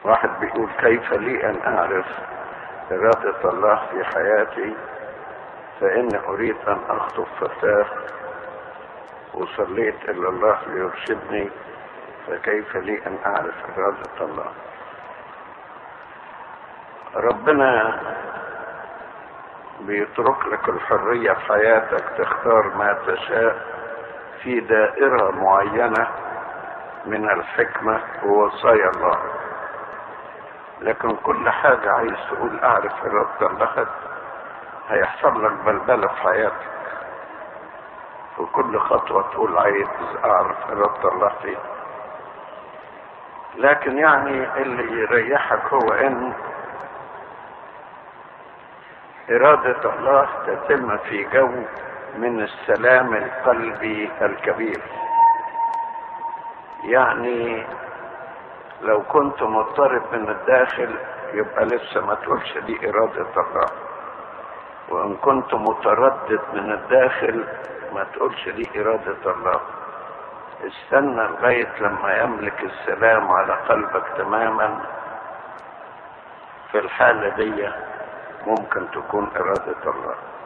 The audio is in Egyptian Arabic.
واحد بيقول كيف لي ان اعرف ارادة الله في حياتي فاني اريد ان اخطب فتاة وصليت الى الله ليرشدني فكيف لي ان اعرف ارادة الله ربنا بيترك لك الحرية في حياتك تختار ما تشاء في دائرة معينة من الحكمة ووصايا الله لكن كل حاجة عايز تقول أعرف إرادة الله هيحصل لك بلبلة في حياتك وكل خطوة تقول عايز أعرف إرادة الله فيها لكن يعني اللي يريحك هو إن إرادة الله تتم في جو من السلام القلبي الكبير يعني لو كنت مضطرب من الداخل يبقى لسه ما تقولش دي إرادة الله وإن كنت متردد من الداخل ما تقولش دي إرادة الله استنى لغاية لما يملك السلام على قلبك تماما في الحالة دي ممكن تكون إرادة الله